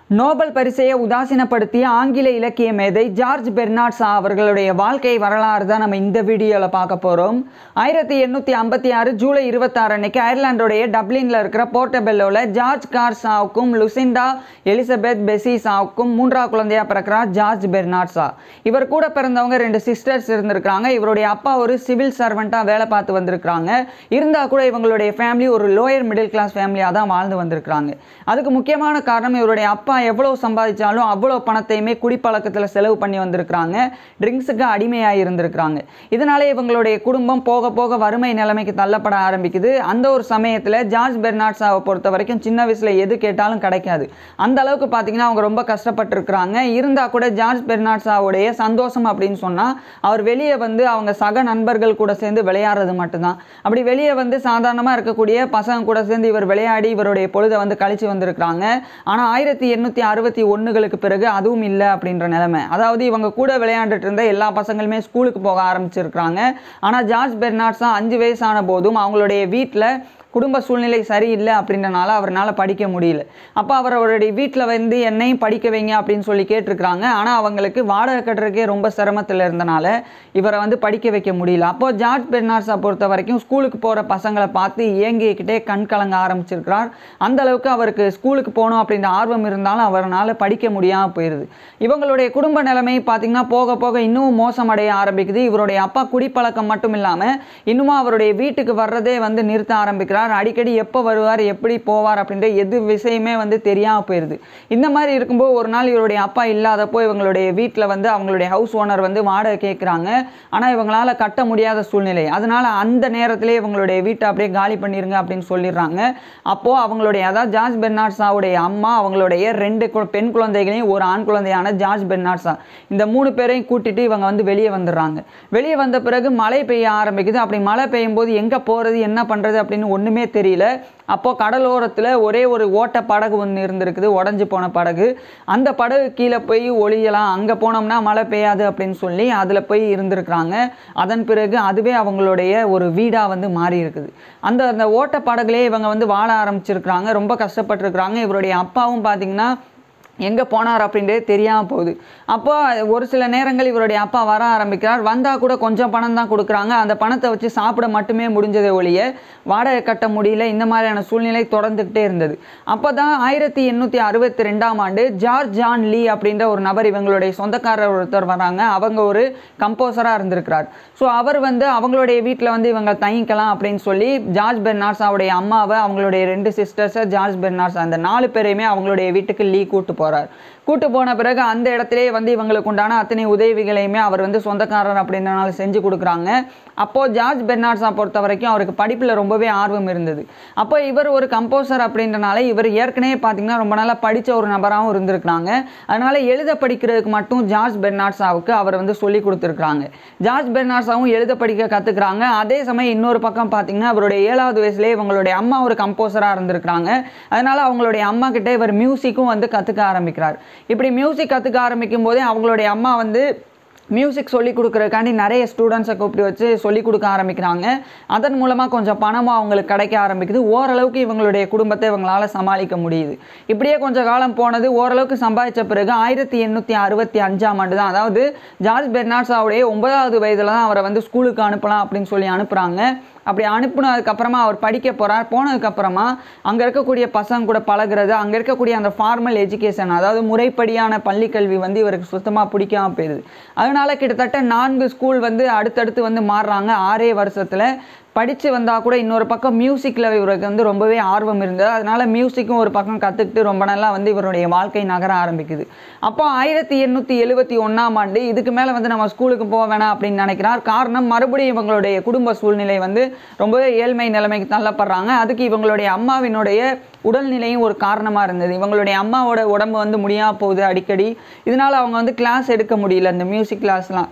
Nobel பரிசையை உதாசீனப்படுத்திய ஆங்கில இலக்கிய மேதை ஜார்ஜ் பெர்னாட் ஷா அவர்களுடைய வாழ்க்கை வரலாறு தான் நம்ம இந்த வீடியோவில் பார்க்க போகிறோம் ஆயிரத்தி எண்ணூற்றி ஐம்பத்தி ஆறு ஜூலை இருபத்தாறு அன்னைக்கு அயர்லாண்டோடைய டப்ளினில் இருக்கிற போர்ட்டபெல்லோவில் ஜார்ஜ் கார் ஷாவுக்கும் லுசிண்டா எலிசபெத் பெசி ஷாவுக்கும் மூன்றாவது குழந்தையா பிறக்கிறார் ஜார்ஜ் பெர்னாட் ஷா இவர் கூட பிறந்தவங்க ரெண்டு சிஸ்டர்ஸ் இருந்திருக்காங்க இவருடைய அப்பா ஒரு சிவில் சர்வெண்ட்டாக வேலை பார்த்து வந்திருக்காங்க இருந்தால் கூட இவங்களுடைய ஃபேமிலி ஒரு லோயர் மிடில் கிளாஸ் ஃபேமிலியாக தான் வாழ்ந்து வந்திருக்காங்க அதுக்கு முக்கியமான காரணம் இவருடைய அப்பா எவ்வளோ சம்பாதிச்சாலும் அவ்வளோ பணத்தையுமே குடிப்பழக்கத்தில் செலவு பண்ணி வந்திருக்கிறாங்க ட்ரிங்க்ஸுக்கு அடிமையாக இருந்திருக்கிறாங்க இதனாலே இவங்களுடைய குடும்பம் போக போக வறுமை நிலைமைக்கு தள்ளப்பட ஆரம்பிக்குது அந்த ஒரு சமயத்தில் ஜார்ஜ் பெர்னாட் ஷாவை பொறுத்த வரைக்கும் சின்ன வயசில் எது கேட்டாலும் கிடைக்காது அந்த அளவுக்கு பார்த்தீங்கன்னா அவங்க ரொம்ப கஷ்டப்பட்டிருக்கிறாங்க இருந்தால் கூட ஜார்ஜ் பெர்னாட் ஷாவுடைய சந்தோஷம் அப்படின்னு சொன்னால் அவர் வெளியே வந்து அவங்க சக நண்பர்கள் கூட சேர்ந்து விளையாடுறது மட்டும்தான் அப்படி வெளியே வந்து சாதாரணமாக இருக்கக்கூடிய பசங்க கூட சேர்ந்து இவர் விளையாடி இவருடைய பொழுதை வந்து கழிச்சு வந்திருக்கிறாங்க ஆனால் ஆயிரத்தி எண்ணூற்றி அறுபத்தி ஒன்றுகளுக்கு பிறகு அதுவும் இல்லை அப்படின்ற நிலைமை அதாவது இவங்க கூட விளையாண்டுட்டு இருந்த எல்லா பசங்களுமே ஸ்கூலுக்கு போக ஆரம்பிச்சிருக்கிறாங்க ஆனால் ஜார்ஜ் பெர்னாட்ஸா அஞ்சு வயசான போதும் அவங்களுடைய வீட்டில் குடும்ப சூழ்நிலை சரியில்லை அப்படின்றனால அவரால் படிக்க முடியல அப்போ அவர் அவருடைய வீட்டில் வந்து என்னையும் படிக்க வைங்க அப்படின்னு சொல்லி கேட்டிருக்கிறாங்க ஆனால் அவங்களுக்கு வாடகை கட்டுறதுக்கே ரொம்ப சிரமத்தில் இருந்தனால இவரை வந்து படிக்க வைக்க முடியல அப்போ ஜார்ஜ் பெர்னார்ஸை பொறுத்த வரைக்கும் ஸ்கூலுக்கு போகிற பசங்களை பார்த்து இயங்கிக்கிட்டே கண் கலங்க ஆரம்பிச்சிருக்கிறார் அந்த அளவுக்கு அவருக்கு ஸ்கூலுக்கு போகணும் அப்படின்ற ஆர்வம் இருந்தாலும் அவரால் படிக்க முடியாமல் போயிடுது இவங்களுடைய குடும்ப நிலைமை பார்த்திங்கன்னா போக போக இன்னும் மோசமடைய ஆரம்பிக்குது இவருடைய அப்பா குடிப்பழக்கம் மட்டும் இல்லாமல் இன்னும் அவருடைய வீட்டுக்கு வர்றதே வந்து நிறுத்த ஆரம்பிக்கிறார் அடிக்கடி எப்போ வருவார் எப்படி போவார் அப்படின்ற எது விஷயமே வந்து தெரியாமல் போயிடுது இந்த மாதிரி இருக்கும்போது ஒரு நாள் இவருடைய அப்பா இல்லாதப்போ இவங்களுடைய வீட்டில் வந்து அவங்களுடைய ஹவுஸ் ஓனர் வந்து வாடகை கேட்குறாங்க ஆனால் இவங்களால கட்ட முடியாத சூழ்நிலை அதனால அந்த நேரத்திலே இவங்களுடைய வீட்டை அப்படியே காலி பண்ணிருங்க அப்படின்னு சொல்லிடுறாங்க அப்போது அவங்களுடைய அதாவது ஜார்ஜ் பெர்னாட்ஸாவுடைய அம்மா அவங்களுடைய ரெண்டு கு- பெண் குழந்தைகளையும் ஒரு ஆண் குழந்தையான ஜார்ஜ் பெர்னாட்ஸா இந்த மூணு பேரையும் கூட்டிட்டு இவங்க வந்து வெளியே வந்துடுறாங்க வெளியே வந்த பிறகு மழை பெய்ய ஆரம்பிக்குது அப்படி மழை பெய்யும் போது எங்கே போகிறது என்ன பண்ணுறது அப்படின்னு ஒன்றுமே தெரியல அப்போ கடலோரத்தில் ஒரே ஒரு ஓட்ட படகு ஒன்று இருந்திருக்குது உடஞ்சி போன படகு அந்த படகு கீழே போய் ஒளியலாம் அங்கே போனோம்னா மழை பெய்யாது அப்படின்னு சொல்லி அதில் போய் இருந்திருக்கிறாங்க அதன் பிறகு அதுவே அவங்களுடைய ஒரு வீடாக வந்து மாறி இருக்குது அந்த அந்த ஓட்ட படகுலே இவங்க வந்து வாழ ஆரம்பிச்சிருக்கிறாங்க ரொம்ப கஷ்டப்பட்டிருக்கிறாங்க இவருடைய அப்பாவும் பார்த்தீங்கன்னா எங்கே போனார் அப்படின்றதே தெரியாமல் போகுது அப்போ ஒரு சில நேரங்கள் இவருடைய அப்பா வர ஆரம்பிக்கிறார் வந்தால் கூட கொஞ்சம் பணம் தான் கொடுக்குறாங்க அந்த பணத்தை வச்சு சாப்பிட மட்டுமே முடிஞ்சதை ஒழிய வாடகை கட்ட முடியல இந்த மாதிரியான சூழ்நிலை தொடர்ந்துக்கிட்டே இருந்தது அப்போ தான் ஆயிரத்தி எண்ணூற்றி அறுபத்தி ரெண்டாம் ஆண்டு ஜார்ஜ் ஜான் லீ அப்படின்ற ஒரு நபர் இவங்களுடைய சொந்தக்காரர் ஒருத்தர் வராங்க அவங்க ஒரு கம்போசராக இருந்திருக்கிறார் ஸோ அவர் வந்து அவங்களுடைய வீட்டில் வந்து இவங்க தங்கிக்கலாம் அப்படின்னு சொல்லி ஜார்ஜ் பெர்னார்ஸாவுடைய அம்மாவை அவங்களுடைய ரெண்டு சிஸ்டர்ஸை ஜார்ஜ் பெர்னார்ஸ் அந்த நாலு பேரையுமே அவங்களுடைய வீட்டுக்கு லீ கூட்டு போகிறார் கூட்டு போன பிறகு அந்த இடத்திலே வந்து இவங்களுக்கு உண்டான அத்தனை உதவிகளையுமே அவர் வந்து சொந்தக்காரர் அப்படின்றனால செஞ்சு கொடுக்குறாங்க அப்போது ஜார்ஜ் பெர்னார்ஸா பொறுத்த வரைக்கும் அவருக்கு படிப்பில் ரொம்பவே ஆர்வம் இருந்தது அப்போ இவர் ஒரு கம்போசர் அப்படின்றனால இவர் ஏற்கனவே பார்த்தீங்கன்னா ரொம்ப நாளாக படித்த ஒரு நபராகவும் இருந்திருக்கிறாங்க அதனால எழுத படிக்கிறதுக்கு மட்டும் ஜார்ஜ் பெர்னார்ஸாவுக்கு அவர் வந்து சொல்லி கொடுத்துருக்காங்க ஜார்ஜ் பெர்னார்ஸாவும் எழுத படிக்க கற்றுக்குறாங்க அதே சமயம் இன்னொரு பக்கம் பார்த்தீங்கன்னா அவருடைய ஏழாவது வயசுலேயே இவங்களுடைய அம்மா ஒரு கம்போசராக இருந்திருக்கிறாங்க அதனால அவங்களுடைய அம்மா கிட்ட இவர் மியூசிக்கும் வந்து கற்றுக்க ஆரம்பிக்கிறார் இப்படி மியூசிக் கற்றுக்க ஆரம்பிக்கும் போதே அவங்களுடைய அம்மா வந்து மியூசிக் சொல்லி கொடுக்குறதுக்காண்டி நிறைய ஸ்டூடெண்ட்ஸை கூப்பிட்டு வச்சு சொல்லி கொடுக்க ஆரம்பிக்கிறாங்க அதன் மூலமாக கொஞ்சம் பணமும் அவங்களுக்கு கிடைக்க ஆரம்பிக்குது ஓரளவுக்கு இவங்களுடைய குடும்பத்தை இவங்களால சமாளிக்க முடியுது இப்படியே கொஞ்சம் காலம் போனது ஓரளவுக்கு சம்பாதிச்ச பிறகு ஆயிரத்தி எண்ணூற்றி அறுபத்தி அஞ்சாம் ஆண்டு தான் அதாவது ஜார்ஜ் பெர்னாட்ஸாவுடைய ஒன்பதாவது வயதில் தான் அவரை வந்து ஸ்கூலுக்கு அனுப்பலாம் அப்படின்னு சொல்லி அனுப்புகிறாங்க அப்படி அனுப்புனதுக்கப்புறமா அவர் படிக்க போகிறார் போனதுக்கப்புறமா அங்கே இருக்கக்கூடிய பசங்க கூட பழகுறது அங்கே இருக்கக்கூடிய அந்த ஃபார்மல் எஜுகேஷன் அதாவது முறைப்படியான பள்ளிக்கல்வி வந்து இவருக்கு சுத்தமாக பிடிக்காம போயிடுது அதனால கிட்டத்தட்ட நான்கு ஸ்கூல் வந்து அடுத்தடுத்து வந்து மாறுறாங்க ஆறே வருஷத்தில் படித்து வந்தால் கூட இன்னொரு பக்கம் மியூசிக்கில் இவருக்கு வந்து ரொம்பவே ஆர்வம் இருந்தது அதனால மியூசிக்கும் ஒரு பக்கம் கற்றுக்கிட்டு ரொம்ப நல்லா வந்து இவருடைய வாழ்க்கை நகர ஆரம்பிக்குது அப்போ ஆயிரத்தி எண்ணூற்றி எழுபத்தி ஒன்றாம் ஆண்டு இதுக்கு மேலே வந்து நம்ம ஸ்கூலுக்கு போக வேணாம் அப்படின்னு நினைக்கிறார் காரணம் மறுபடியும் இவங்களுடைய குடும்ப சூழ்நிலை வந்து ரொம்பவே ஏழ்மை நிலைமைக்கு தள்ளப்படுறாங்க அதுக்கு இவங்களுடைய அம்மாவினுடைய உடல்நிலையும் ஒரு காரணமாக இருந்தது இவங்களுடைய அம்மாவோட உடம்பு வந்து முடியாமல் போகுது அடிக்கடி இதனால் அவங்க வந்து கிளாஸ் எடுக்க முடியல இந்த மியூசிக் கிளாஸ்லாம்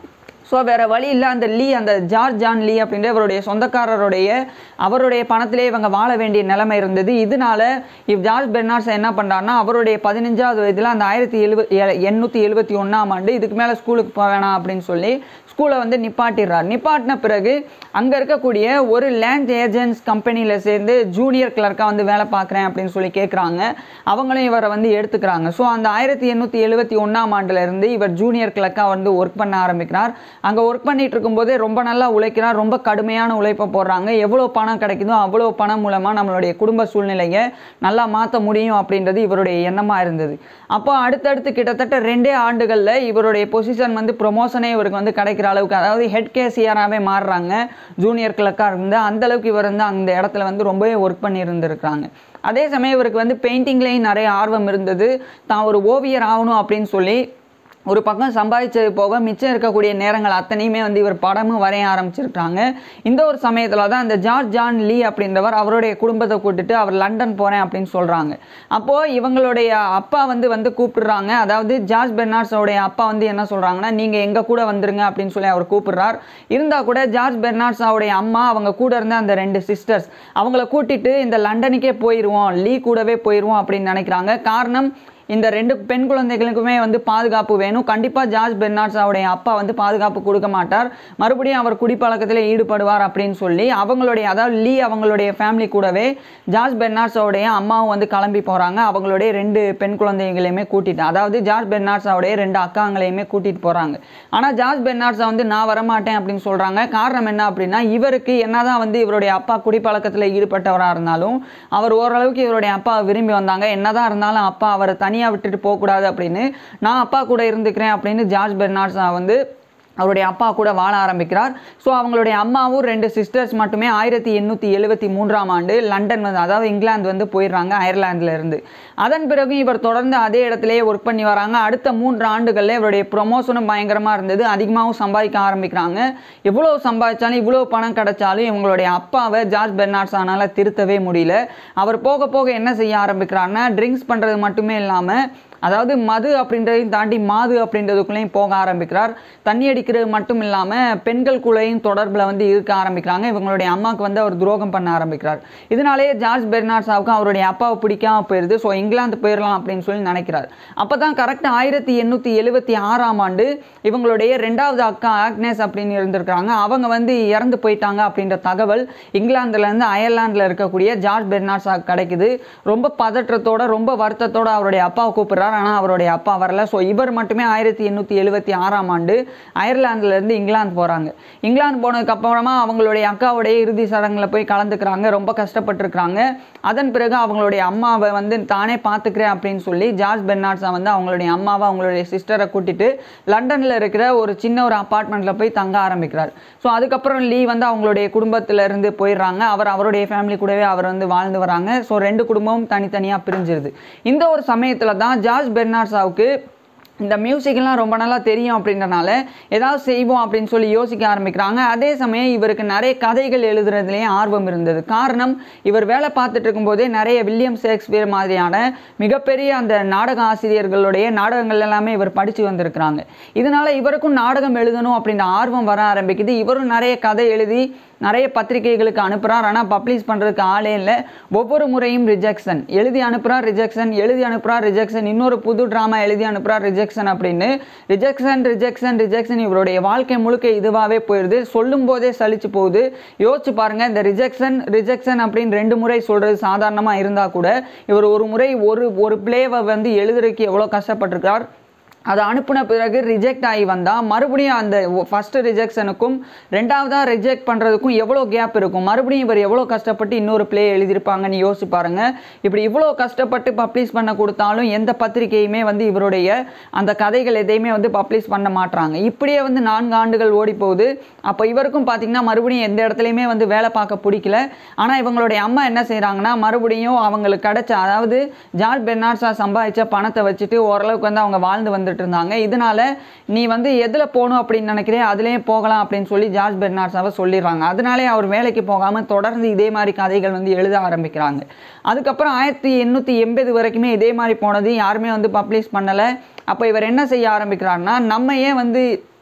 ஸோ வேறு வழி இல்லை அந்த லீ அந்த ஜார்ஜ் ஜான் லீ அப்படின்ற இவருடைய சொந்தக்காரருடைய அவருடைய பணத்திலே இவங்க வாழ வேண்டிய நிலைமை இருந்தது இதனால இவ் ஜார்ஜ் பெர்னார்ஸ் என்ன பண்ணுறாருன்னா அவருடைய பதினஞ்சாவது வயதில் அந்த ஆயிரத்தி எழுப எண்ணூற்றி எழுபத்தி ஒன்றாம் ஆண்டு இதுக்கு மேலே ஸ்கூலுக்கு போக வேணாம் அப்படின்னு சொல்லி ஸ்கூலை வந்து நிப்பாட்டிடுறார் நிப்பாட்டின பிறகு அங்கே இருக்கக்கூடிய ஒரு லேண்ட் ஏஜென்ட்ஸ் கம்பெனியில் சேர்ந்து ஜூனியர் கிளர்க்காக வந்து வேலை பார்க்குறேன் அப்படின்னு சொல்லி கேட்குறாங்க அவங்களும் இவரை வந்து எடுத்துக்கிறாங்க ஸோ அந்த ஆயிரத்தி எண்ணூற்றி எழுபத்தி ஒன்றாம் ஆண்டுலேருந்து இவர் ஜூனியர் கிளர்க்காக வந்து ஒர்க் பண்ண ஆரம்பிக்கிறார் அங்கே ஒர்க் பண்ணிட்டு இருக்கும்போதே ரொம்ப நல்லா உழைக்கிறார் ரொம்ப கடுமையான உழைப்பை போடுறாங்க எவ்வளோ பணம் கிடைக்குதோ அவ்வளோ பணம் மூலமாக நம்மளுடைய குடும்ப சூழ்நிலையை நல்லா மாற்ற முடியும் அப்படின்றது இவருடைய எண்ணமாக இருந்தது அப்போ அடுத்தடுத்து கிட்டத்தட்ட ரெண்டே ஆண்டுகளில் இவருடைய பொசிஷன் வந்து ப்ரொமோஷனே இவருக்கு வந்து கிடைக்கிற அளவுக்கு அதாவது ஹெட் கேசியராகவே மாறுறாங்க ஜூனியர் கிளர்க்காக இருந்து அந்த அளவுக்கு இவர் வந்து அந்த இடத்துல வந்து ரொம்பவே ஒர்க் பண்ணி இருந்திருக்கிறாங்க அதே சமயம் இவருக்கு வந்து பெயிண்டிங்லேயும் நிறைய ஆர்வம் இருந்தது தான் ஒரு ஓவியர் ஆகணும் அப்படின்னு சொல்லி ஒரு பக்கம் சம்பாதிச்சது போக மிச்சம் இருக்கக்கூடிய நேரங்கள் அத்தனையுமே வந்து இவர் படமும் வரைய ஆரம்பிச்சிருக்காங்க இந்த ஒரு சமயத்தில் தான் இந்த ஜார்ஜ் ஜான் லீ அப்படின்றவர் அவருடைய குடும்பத்தை கூட்டிட்டு அவர் லண்டன் போகிறேன் அப்படின்னு சொல்கிறாங்க அப்போது இவங்களுடைய அப்பா வந்து வந்து கூப்பிடுறாங்க அதாவது ஜார்ஜ் பெர்னார்ட்ஸோடைய அப்பா வந்து என்ன சொல்கிறாங்கன்னா நீங்கள் எங்கள் கூட வந்துருங்க அப்படின்னு சொல்லி அவர் கூப்பிடுறார் இருந்தால் கூட ஜார்ஜ் பெர்னார்ட்ஸாவுடைய அம்மா அவங்க கூட இருந்த அந்த ரெண்டு சிஸ்டர்ஸ் அவங்கள கூட்டிட்டு இந்த லண்டனுக்கே போயிடுவோம் லீ கூடவே போயிடுவோம் அப்படின்னு நினைக்கிறாங்க காரணம் இந்த ரெண்டு பெண் குழந்தைகளுக்குமே வந்து பாதுகாப்பு வேணும் கண்டிப்பாக ஜார்ஜ் பெர்னாட்ஸாவுடைய அப்பா வந்து பாதுகாப்பு கொடுக்க மாட்டார் மறுபடியும் அவர் குடிப்பழக்கத்தில் ஈடுபடுவார் அப்படின்னு சொல்லி அவங்களுடைய அதாவது லீ அவங்களுடைய ஃபேமிலி கூடவே ஜார்ஜ் பெர்னாட்ஸாவுடைய அம்மாவும் வந்து கிளம்பி போகிறாங்க அவங்களுடைய ரெண்டு பெண் குழந்தைகளையுமே கூட்டிட்டு அதாவது ஜார்ஜ் பெர்னாட்ஸாவுடைய ரெண்டு அக்காங்களையுமே கூட்டிட்டு போகிறாங்க ஆனால் ஜார்ஜ் பெர்னாட்ஸா வந்து நான் வரமாட்டேன் அப்படின்னு சொல்கிறாங்க காரணம் என்ன அப்படின்னா இவருக்கு என்னதான் வந்து இவருடைய அப்பா குடிப்பழக்கத்தில் ஈடுபட்டவராக இருந்தாலும் அவர் ஓரளவுக்கு இவருடைய அப்பா விரும்பி வந்தாங்க என்னதான் இருந்தாலும் அப்பா அவரை தனியாக விட்டுட்டு போகக்கூடாது அப்படின்னு நான் அப்பா கூட இருந்துக்கிறேன் அப்படின்னு ஜார்ஜ் பெர்னாட்ஸா வந்து அவருடைய அப்பா கூட வாழ ஆரம்பிக்கிறார் ஸோ அவங்களுடைய அம்மாவும் ரெண்டு சிஸ்டர்ஸ் மட்டுமே ஆயிரத்தி எண்ணூற்றி எழுபத்தி மூன்றாம் ஆண்டு லண்டன் வந்து அதாவது இங்கிலாந்து வந்து போயிடுறாங்க அயர்லாந்துல இருந்து அதன் பிறகு இவர் தொடர்ந்து அதே இடத்துலயே ஒர்க் பண்ணி வராங்க அடுத்த மூன்று ஆண்டுகளில் இவருடைய ப்ரொமோஷனும் பயங்கரமாக இருந்தது அதிகமாகவும் சம்பாதிக்க ஆரம்பிக்கிறாங்க எவ்வளோ சம்பாதிச்சாலும் இவ்வளோ பணம் கிடைச்சாலும் இவங்களுடைய அப்பாவை ஜார்ஜ் பெர்னார்ட்ஸ் ஆனால திருத்தவே முடியல அவர் போக போக என்ன செய்ய ஆரம்பிக்கிறாருன்னா ட்ரிங்க்ஸ் பண்ணுறது மட்டுமே இல்லாமல் அதாவது மது அப்படின்றதையும் தாண்டி மாது அப்படின்றதுக்குள்ளேயும் போக ஆரம்பிக்கிறார் தண்ணி அடிக்கிறது மட்டும் இல்லாமல் பெண்கள் கூடயும் தொடர்பில் வந்து இருக்க ஆரம்பிக்கிறாங்க இவங்களுடைய அம்மாவுக்கு வந்து அவர் துரோகம் பண்ண ஆரம்பிக்கிறார் இதனாலேயே ஜார்ஜ் பெர்னார்ட்ஸாவுக்கு அவருடைய அப்பாவை பிடிக்காம போயிருது ஸோ இங்கிலாந்து போயிடலாம் அப்படின்னு சொல்லி நினைக்கிறார் அப்போ தான் கரெக்டாக ஆயிரத்தி எண்ணூற்றி எழுபத்தி ஆறாம் ஆண்டு இவங்களுடைய ரெண்டாவது அக்கா ஆக்னேஸ் அப்படின்னு இருந்திருக்கிறாங்க அவங்க வந்து இறந்து போயிட்டாங்க அப்படின்ற தகவல் இங்கிலாந்துலேருந்து அயர்லாந்தில் இருக்கக்கூடிய ஜார்ஜ் பெர்னார்ட்ஸாவுக்கு கிடைக்குது ரொம்ப பதற்றத்தோட ரொம்ப வருத்தத்தோட அவருடைய அப்பாவை கூப்பிடுறார் ஆனால் அவருடைய அப்பா வரல ஸோ இவர் மட்டுமே ஆயிரத்தி எண்ணூற்றி எழுபத்தி ஆறாம் ஆண்டு அயர்லாந்துலேருந்து இங்கிலாந்து போகிறாங்க இங்கிலாந்து போனதுக்கு அப்புறமா அவங்களுடைய அக்காவுடைய இறுதி சடங்குல போய் கலந்துக்கிறாங்க ரொம்ப கஷ்டப்பட்டிருக்கிறாங்க அதன் பிறகு அவங்களுடைய அம்மாவை வந்து தானே பார்த்துக்கிறேன் அப்படின்னு சொல்லி ஜார்ஜ் பெர்னார்ட்ஸா வந்து அவங்களுடைய அம்மாவை அவங்களுடைய சிஸ்டரை கூட்டிட்டு லண்டனில் இருக்கிற ஒரு சின்ன ஒரு அப்பார்ட்மெண்ட்டில் போய் தங்க ஆரம்பிக்கிறார் ஸோ அதுக்கப்புறம் லீ வந்து அவங்களுடைய குடும்பத்துல இருந்து போயிடுறாங்க அவர் அவருடைய ஃபேமிலி கூடவே அவர் வந்து வாழ்ந்து வராங்க ஸோ ரெண்டு குடும்பமும் தனித்தனியாக பிரிஞ்சிருது இந்த ஒரு சமயத்தில் தான் ஜார்ஜ் பெர்னார்ட்ஸாவுக்கு இந்த மியூசிக்லாம் ரொம்ப நல்லா தெரியும் அப்படின்றனால ஏதாவது செய்வோம் அப்படின்னு சொல்லி யோசிக்க ஆரம்பிக்கிறாங்க அதே சமயம் இவருக்கு நிறைய கதைகள் எழுதுறதுலேயே ஆர்வம் இருந்தது காரணம் இவர் வேலை பார்த்துட்டு இருக்கும்போதே நிறைய வில்லியம் ஷேக்ஸ்பியர் மாதிரியான மிகப்பெரிய அந்த நாடக ஆசிரியர்களுடைய நாடகங்கள் எல்லாமே இவர் படித்து வந்திருக்கிறாங்க இதனால இவருக்கும் நாடகம் எழுதணும் அப்படின்ற ஆர்வம் வர ஆரம்பிக்குது இவரும் நிறைய கதை எழுதி நிறைய பத்திரிகைகளுக்கு அனுப்புகிறார் ஆனால் பப்ளிஷ் பண்ணுறதுக்கு ஆளே இல்லை ஒவ்வொரு முறையும் ரிஜெக்ஷன் எழுதி அனுப்புகிறார் ரிஜெக்ஷன் எழுதி அனுப்புகிறார் ரிஜெக்ஷன் இன்னொரு புது ட்ராமா எழுதி அனுப்புகிறார் ரிஜெக்ஷன் அப்படின்னு ரிஜெக்ஷன் ரிஜெக்ஷன் ரிஜெக்ஷன் இவருடைய வாழ்க்கை முழுக்க இதுவாகவே போயிடுது சொல்லும் போதே சலிச்சு போகுது யோசிச்சு பாருங்க இந்த ரிஜெக்ஷன் ரிஜெக்ஷன் அப்படின்னு ரெண்டு முறை சொல்கிறது சாதாரணமாக இருந்தால் கூட இவர் ஒரு முறை ஒரு ஒரு பிளேவை வந்து எழுதுறதுக்கு எவ்வளோ கஷ்டப்பட்டிருக்கார் அதை அனுப்பின பிறகு ரிஜெக்ட் ஆகி வந்தால் மறுபடியும் அந்த ஃபஸ்ட்டு ரிஜெக்ஷனுக்கும் ரெண்டாவதாக ரிஜெக்ட் பண்ணுறதுக்கும் எவ்வளோ கேப் இருக்கும் மறுபடியும் இவர் எவ்வளோ கஷ்டப்பட்டு இன்னொரு ப்ளே எழுதியிருப்பாங்கன்னு யோசிச்சு பாருங்க இப்படி இவ்வளோ கஷ்டப்பட்டு பப்ளிஷ் பண்ண கொடுத்தாலும் எந்த பத்திரிகையுமே வந்து இவருடைய அந்த கதைகள் எதையுமே வந்து பப்ளிஷ் பண்ண மாட்றாங்க இப்படியே வந்து நான்கு ஆண்டுகள் ஓடி போகுது அப்போ இவருக்கும் பார்த்தீங்கன்னா மறுபடியும் எந்த இடத்துலையுமே வந்து வேலை பார்க்க பிடிக்கல ஆனால் இவங்களுடைய அம்மா என்ன செய்கிறாங்கன்னா மறுபடியும் அவங்களுக்கு கிடைச்ச அதாவது ஜார்ஜ் பெர்னார்ட்ஸா சம்பாதிச்ச பணத்தை வச்சுட்டு ஓரளவுக்கு வந்து அவங்க வாழ்ந்து வந்துட்டு இருந்தாங்க இதனால நீ வந்து எதில் போகணும் அப்படின்னு நினைக்கிறேன் அதுலேயே போகலாம் அப்படின்னு சொல்லி ஜார்ஜ் பெர்னார்ட்ஸாவை சொல்லிடுறாங்க அதனாலே அவர் வேலைக்கு போகாமல் தொடர்ந்து இதே மாதிரி கதைகள் வந்து எழுத ஆரம்பிக்கிறாங்க அதுக்கப்புறம் ஆயிரத்தி எண்ணூற்றி எண்பது வரைக்குமே இதே மாதிரி போனது யாருமே வந்து பப்ளிஷ் பண்ணலை அப்போ இவர் என்ன செய்ய ஆரம்பிக்கிறாருன்னா நம்ம ஏன் வந்து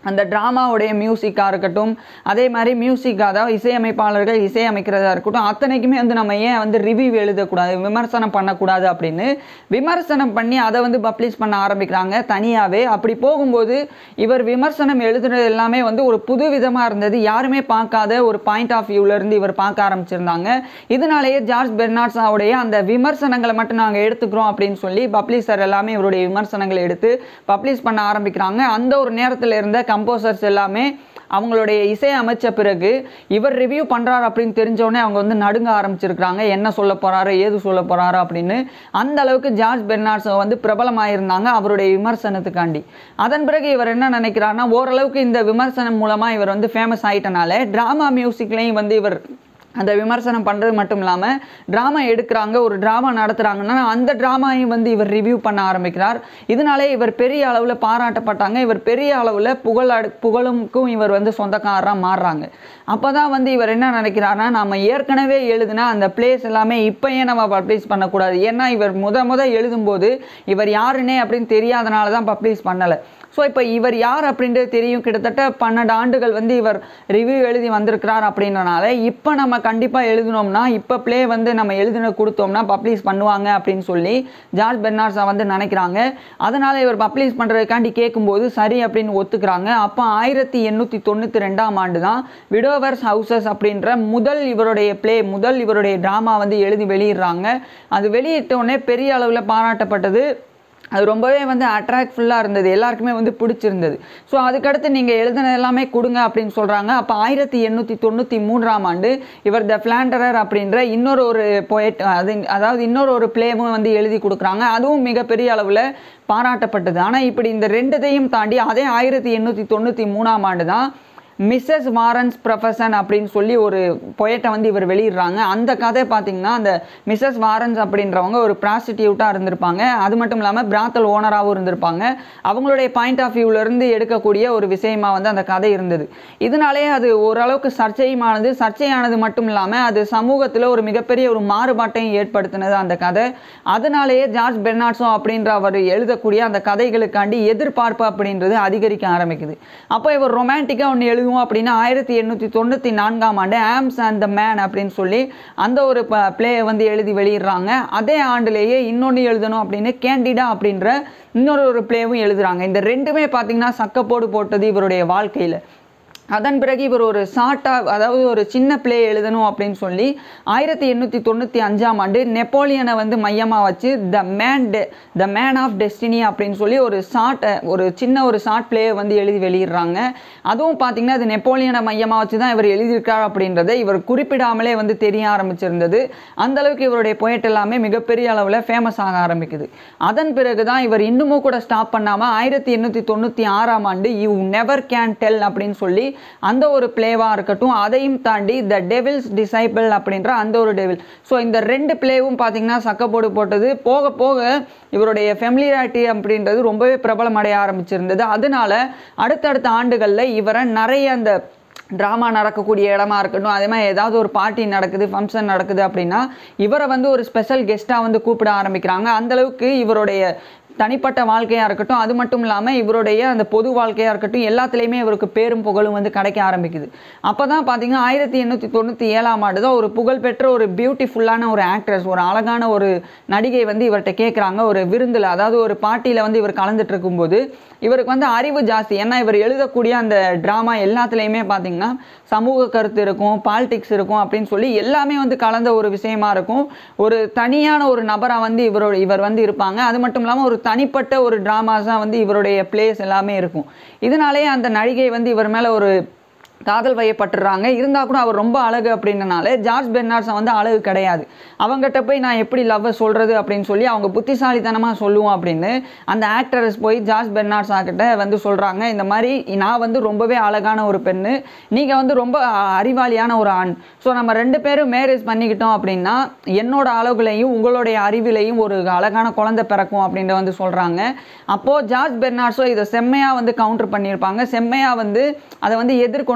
அந்த ட்ராமாவுடைய மியூசிக்காக இருக்கட்டும் அதே மாதிரி மியூசிக் அதாவது இசையமைப்பாளர்கள் இசையமைக்கிறதா இருக்கட்டும் அத்தனைக்குமே வந்து நம்ம ஏன் வந்து ரிவ்யூ எழுதக்கூடாது விமர்சனம் பண்ணக்கூடாது அப்படின்னு விமர்சனம் பண்ணி அதை வந்து பப்ளிஷ் பண்ண ஆரம்பிக்கிறாங்க தனியாகவே அப்படி போகும்போது இவர் விமர்சனம் எழுதுனது எல்லாமே வந்து ஒரு புது விதமாக இருந்தது யாருமே பார்க்காத ஒரு பாயிண்ட் ஆஃப் வியூலேருந்து இவர் பார்க்க ஆரம்பிச்சிருந்தாங்க இதனாலேயே ஜார்ஜ் பெர்னாட்ஸாவுடைய அந்த விமர்சனங்களை மட்டும் நாங்கள் எடுத்துக்கிறோம் அப்படின்னு சொல்லி பப்ளிஷர் எல்லாமே இவருடைய விமர்சனங்களை எடுத்து பப்ளிஷ் பண்ண ஆரம்பிக்கிறாங்க அந்த ஒரு நேரத்தில் இருந்த கம்போசர்ஸ் எல்லாமே அவங்களுடைய இசை அமைச்ச பிறகு இவர் ரிவ்யூ பண்ணுறாரு அப்படின்னு தெரிஞ்சோடனே அவங்க வந்து நடுங்க ஆரம்பிச்சிருக்கிறாங்க என்ன சொல்ல போகிறாரு ஏது சொல்ல போகிறாரு அப்படின்னு அந்த அளவுக்கு ஜார்ஜ் பெர்னாட்ஸ் வந்து பிரபலமாயிருந்தாங்க அவருடைய விமர்சனத்துக்காண்டி அதன் பிறகு இவர் என்ன நினைக்கிறாருன்னா ஓரளவுக்கு இந்த விமர்சனம் மூலமாக இவர் வந்து ஃபேமஸ் ஆயிட்டனால ட்ராமா மியூசிக்லேயும் வந்து இவர் அந்த விமர்சனம் பண்ணுறது மட்டும் இல்லாமல் ட்ராமா எடுக்கிறாங்க ஒரு ட்ராமா நடத்துகிறாங்கன்னா அந்த ட்ராமாவையும் வந்து இவர் ரிவ்யூ பண்ண ஆரம்பிக்கிறார் இதனாலே இவர் பெரிய அளவில் பாராட்டப்பட்டாங்க இவர் பெரிய அளவில் புகழ் அடு புகழுக்கும் இவர் வந்து சொந்தக்காரராக மாறுறாங்க அப்போ தான் வந்து இவர் என்ன நினைக்கிறாருன்னா நம்ம ஏற்கனவே எழுதினா அந்த பிளேஸ் எல்லாமே இப்போ ஏன் நம்ம பப்ளிஷ் பண்ணக்கூடாது ஏன்னா இவர் முத முத எழுதும்போது இவர் யாருன்னே அப்படின்னு தெரியாதனால தான் பப்ளிஷ் பண்ணலை ஸோ இப்போ இவர் யார் அப்படின்றது தெரியும் கிட்டத்தட்ட பன்னெண்டு ஆண்டுகள் வந்து இவர் ரிவ்யூ எழுதி வந்திருக்கிறார் அப்படின்றனால இப்போ நம்ம கண்டிப்பாக எழுதினோம்னா இப்போ ப்ளே வந்து நம்ம எழுதின கொடுத்தோம்னா பப்ளிஷ் பண்ணுவாங்க அப்படின்னு சொல்லி ஜார்ஜ் பெர்னார்ஸா வந்து நினைக்கிறாங்க அதனால் இவர் பப்ளிஷ் பண்ணுறதுக்காண்டி கேட்கும்போது சரி அப்படின்னு ஒத்துக்கிறாங்க அப்போ ஆயிரத்தி எண்ணூற்றி தொண்ணூற்றி ரெண்டாம் ஆண்டு தான் விடோவர்ஸ் ஹவுசஸ் அப்படின்ற முதல் இவருடைய ப்ளே முதல் இவருடைய ட்ராமா வந்து எழுதி வெளியிடுறாங்க அது வெளியிட்ட உடனே பெரிய அளவில் பாராட்டப்பட்டது அது ரொம்பவே வந்து அட்ராக்ட்ஃபுல்லாக இருந்தது எல்லாருக்குமே வந்து பிடிச்சிருந்தது ஸோ அதுக்கடுத்து நீங்கள் எழுதின எல்லாமே கொடுங்க அப்படின்னு சொல்கிறாங்க அப்போ ஆயிரத்தி எண்ணூற்றி தொண்ணூற்றி மூன்றாம் ஆண்டு இவர் த ஃப்ளாண்டரர் அப்படின்ற இன்னொரு ஒரு பொயட் அது அதாவது இன்னொரு ஒரு பிளேவும் வந்து எழுதி கொடுக்குறாங்க அதுவும் மிகப்பெரிய அளவில் பாராட்டப்பட்டது ஆனால் இப்படி இந்த ரெண்டுத்தையும் தாண்டி அதே ஆயிரத்தி எண்ணூற்றி தொண்ணூற்றி மூணாம் ஆண்டு தான் மிஸ்ஸஸ் வாரன்ஸ் ப்ரொஃபஷன் அப்படின்னு சொல்லி ஒரு பொயட்டை வந்து இவர் வெளியிடுறாங்க அந்த கதை பார்த்தீங்கன்னா அந்த மிஸ்ஸஸ் வாரன்ஸ் அப்படின்றவங்க ஒரு ப்ராஸ்டிடியூட்டாக இருந்திருப்பாங்க அது மட்டும் இல்லாமல் பிராத்தல் ஓனராகவும் இருந்திருப்பாங்க அவங்களுடைய பாயிண்ட் ஆஃப் வியூவிலேருந்து எடுக்கக்கூடிய ஒரு விஷயமா வந்து அந்த கதை இருந்தது இதனாலே அது ஓரளவுக்கு சர்ச்சையுமானது சர்ச்சையானது மட்டும் இல்லாமல் அது சமூகத்தில் ஒரு மிகப்பெரிய ஒரு மாறுபாட்டையும் ஏற்படுத்தினது அந்த கதை அதனாலேயே ஜார்ஜ் பெர்னாட்ஸோ அப்படின்ற அவர் எழுதக்கூடிய அந்த கதைகளுக்காண்டி எதிர்பார்ப்பு அப்படின்றது அதிகரிக்க ஆரம்பிக்குது அப்போ இவர் ரொமான்டிக்காக ஒன்று எழுதுவோம் அப்படின்னா ஆயிரத்தி எண்ணூற்றி தொண்ணூற்றி நான்காம் ஆண்டு ஆம்ஸ் அண்ட் த மேன் அப்படின்னு சொல்லி அந்த ஒரு பிளே வந்து எழுதி வெளியிடுறாங்க அதே ஆண்டுலேயே இன்னொன்று எழுதணும் அப்படின்னு கேண்டிடா அப்படின்ற இன்னொரு ஒரு பிளேவும் எழுதுறாங்க இந்த ரெண்டுமே பார்த்தீங்கன்னா சக்கப்போடு போட்டது இவருடைய வாழ்க்கையில் அதன் பிறகு இவர் ஒரு ஷார்ட்டாக அதாவது ஒரு சின்ன பிளே எழுதணும் அப்படின்னு சொல்லி ஆயிரத்தி எண்ணூற்றி தொண்ணூற்றி அஞ்சாம் ஆண்டு நெப்போலியனை வந்து மையமாக வச்சு த மேன் டெ த மேன் ஆஃப் டெஸ்டினி அப்படின்னு சொல்லி ஒரு ஷார்ட் ஒரு சின்ன ஒரு ஷார்ட் பிளே வந்து எழுதி வெளியிடுறாங்க அதுவும் பார்த்தீங்கன்னா அது நெப்போலியனை மையமாக வச்சு தான் இவர் எழுதியிருக்கார் அப்படின்றத இவர் குறிப்பிடாமலே வந்து தெரிய ஆரம்பிச்சிருந்தது அந்த அளவுக்கு இவருடைய பொயட் எல்லாமே மிகப்பெரிய அளவில் ஃபேமஸ் ஆக ஆரம்பிக்குது அதன் பிறகு தான் இவர் இன்னமும் கூட ஸ்டாப் பண்ணாமல் ஆயிரத்தி எண்ணூற்றி தொண்ணூற்றி ஆறாம் ஆண்டு யூ நெவர் கேன் டெல் அப்படின்னு சொல்லி அந்த ஒரு பிளேவாக இருக்கட்டும் அதையும் தாண்டி த டெவில்ஸ் டிசைபிள் அப்படின்ற அந்த ஒரு டெவில் ஸோ இந்த ரெண்டு பிளேவும் பார்த்தீங்கன்னா சக்கப்போடு போட்டது போக போக இவருடைய ஃபெமிலியாரிட்டி அப்படின்றது ரொம்பவே பிரபலமடைய ஆரம்பிச்சிருந்தது அதனால அடுத்தடுத்த ஆண்டுகளில் இவரை நிறைய அந்த ட்ராமா நடக்கக்கூடிய இடமா இருக்கட்டும் அதே மாதிரி ஏதாவது ஒரு பார்ட்டி நடக்குது ஃபங்க்ஷன் நடக்குது அப்படின்னா இவரை வந்து ஒரு ஸ்பெஷல் கெஸ்ட்டாக வந்து கூப்பிட ஆரம்பிக்கிறாங்க அந்தளவுக்கு இவருடைய தனிப்பட்ட வாழ்க்கையாக இருக்கட்டும் அது மட்டும் இல்லாமல் இவருடைய அந்த பொது வாழ்க்கையாக இருக்கட்டும் எல்லாத்துலேயுமே இவருக்கு பேரும் புகழும் வந்து கிடைக்க ஆரம்பிக்குது அப்போ தான் பார்த்தீங்கன்னா ஆயிரத்தி எண்ணூற்றி தொண்ணூற்றி ஏழாம் ஆண்டு தான் ஒரு புகழ்பெற்ற ஒரு பியூட்டிஃபுல்லான ஒரு ஆக்ட்ரஸ் ஒரு அழகான ஒரு நடிகை வந்து இவர்கிட்ட கேட்குறாங்க ஒரு விருந்தில் அதாவது ஒரு பார்ட்டியில் வந்து இவர் கலந்துட்டு இருக்கும்போது இவருக்கு வந்து அறிவு ஜாஸ்தி ஏன்னா இவர் எழுதக்கூடிய அந்த ட்ராமா எல்லாத்துலேயுமே பார்த்தீங்கன்னா சமூக கருத்து இருக்கும் பாலிடிக்ஸ் இருக்கும் அப்படின்னு சொல்லி எல்லாமே வந்து கலந்த ஒரு விஷயமா இருக்கும் ஒரு தனியான ஒரு நபராக வந்து இவரோட இவர் வந்து இருப்பாங்க அது மட்டும் இல்லாமல் ஒரு தனிப்பட்ட ஒரு ட்ராமாஸாக வந்து இவருடைய பிளேஸ் எல்லாமே இருக்கும் இதனாலேயே அந்த நடிகை வந்து இவர் மேலே ஒரு காதல் வயப்பட்டுறாங்க இருந்தால் கூட அவர் ரொம்ப அழகு அப்படின்றனால ஜார்ஜ் பெர்னார்ட்ஸ் வந்து அழகு கிடையாது அவங்ககிட்ட போய் நான் எப்படி லவ்வை சொல்கிறது அப்படின்னு சொல்லி அவங்க புத்திசாலித்தனமாக சொல்லுவோம் அப்படின்னு அந்த ஆக்டரஸ் போய் ஜார்ஜ் பெர்னார்ட்ஸ் கிட்ட வந்து சொல்கிறாங்க இந்த மாதிரி நான் வந்து ரொம்பவே அழகான ஒரு பெண்ணு நீங்கள் வந்து ரொம்ப அறிவாளியான ஒரு ஆண் ஸோ நம்ம ரெண்டு பேரும் மேரேஜ் பண்ணிக்கிட்டோம் அப்படின்னா என்னோட அழகுலையும் உங்களுடைய அறிவிலையும் ஒரு அழகான குழந்தை பிறக்கும் அப்படின்ற வந்து சொல்கிறாங்க அப்போது ஜார்ஜ் பெர்னார்ட்ஸோ இதை செம்மையாக வந்து கவுண்டர் பண்ணியிருப்பாங்க செம்மையாக வந்து அதை வந்து எதிர்கொண்டு